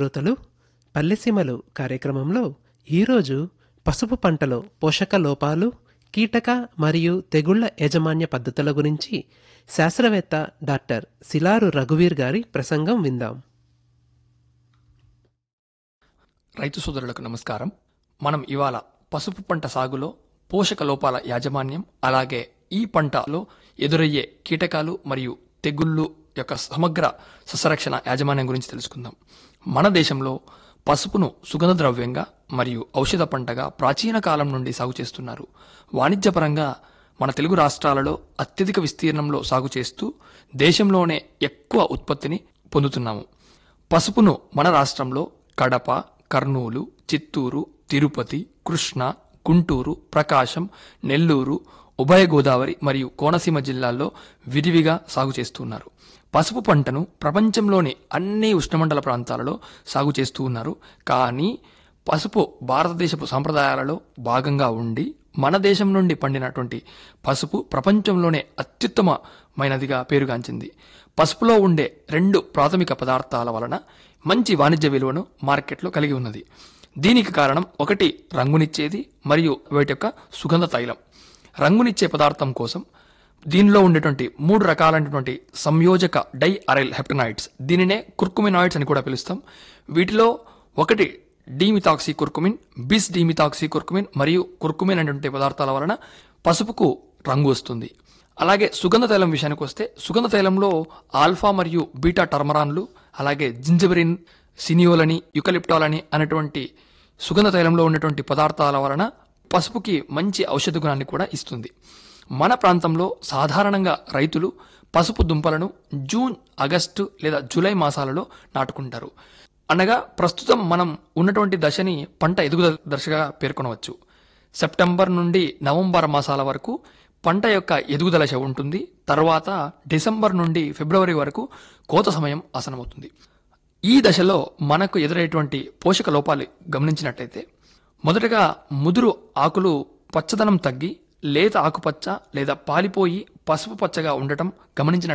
శ్రోతలు పల్లెసీమలు కార్యక్రమంలో ఈరోజు పసుపు పంటలో పోషక లోపాలు కీటక మరియు తెగుళ్ల యాజమాన్య పద్ధతుల గురించి శాస్త్రవేత్త డాక్టర్ సిలారు రఘువీర్ గారి ప్రసంగం విందాం రైతు సోదరులకు నమస్కారం మనం ఇవాళ పసుపు పంట సాగులో పోషక లోపాల యాజమాన్యం అలాగే ఈ పంటలో ఎదురయ్యే కీటకాలు మరియు తెగుళ్ళు యొక్క సమగ్ర సస్యరక్షణ యాజమాన్యం గురించి తెలుసుకుందాం మన దేశంలో పసుపును సుగంధ ద్రవ్యంగా మరియు ఔషధ పంటగా ప్రాచీన కాలం నుండి సాగు చేస్తున్నారు వాణిజ్యపరంగా మన తెలుగు రాష్ట్రాలలో అత్యధిక విస్తీర్ణంలో సాగు చేస్తూ దేశంలోనే ఎక్కువ ఉత్పత్తిని పొందుతున్నాము పసుపును మన రాష్ట్రంలో కడప కర్నూలు చిత్తూరు తిరుపతి కృష్ణా గుంటూరు ప్రకాశం నెల్లూరు ఉభయ గోదావరి మరియు కోనసీమ జిల్లాల్లో విరివిగా సాగు చేస్తున్నారు పసుపు పంటను ప్రపంచంలోని అన్ని ఉష్ణమండల ప్రాంతాలలో సాగు చేస్తూ ఉన్నారు కానీ పసుపు భారతదేశపు సాంప్రదాయాలలో భాగంగా ఉండి మన దేశం నుండి పండినటువంటి పసుపు ప్రపంచంలోనే అత్యుత్తమమైనదిగా పేరుగాంచింది పసుపులో ఉండే రెండు ప్రాథమిక పదార్థాల వలన మంచి వాణిజ్య విలువను మార్కెట్లో కలిగి ఉన్నది దీనికి కారణం ఒకటి రంగునిచ్చేది మరియు వీటి యొక్క సుగంధ తైలం రంగునిచ్చే పదార్థం కోసం దీనిలో ఉండేటువంటి మూడు రకాలైనటువంటి సంయోజక డై అరైల్ హెప్టనాయిడ్స్ దీనినే కుర్కుమినాయిడ్స్ అని కూడా పిలుస్తాం వీటిలో ఒకటి demethoxy curcumin bis demethoxy curcumin మరియు కుర్కుమిన్ అనేటువంటి పదార్థాల వలన పసుపుకు రంగు వస్తుంది అలాగే సుగంధ తైలం విషయానికి వస్తే సుగంధ తైలంలో ఆల్ఫా మరియు బీటా టర్మరాన్లు అలాగే జింజబెరిన్ సినియోలని యుకలిప్టాలని అనేటువంటి సుగంధ తైలంలో ఉన్నటువంటి పదార్థాల వలన పసుపుకి మంచి ఔషధ గుణాన్ని కూడా ఇస్తుంది మన ప్రాంతంలో సాధారణంగా రైతులు పసుపు దుంపలను జూన్ ఆగస్టు లేదా జూలై మాసాలలో నాటుకుంటారు అనగా ప్రస్తుతం మనం ఉన్నటువంటి దశని పంట ఎదుగుదల దశగా పేర్కొనవచ్చు సెప్టెంబర్ నుండి నవంబర్ మాసాల వరకు పంట యొక్క ఎదుగుదల దశ ఉంటుంది తర్వాత డిసెంబర్ నుండి ఫిబ్రవరి వరకు కోత సమయం ఆసనమవుతుంది ఈ దశలో మనకు ఎదురయ్యేటువంటి పోషక లోపాలు గమనించినట్లయితే మొదటగా ముదురు ఆకులు పచ్చదనం తగ్గి లేత ఆకుపచ్చ లేదా పాలిపోయి పసుపు పచ్చగా ఉండటం గమనించిన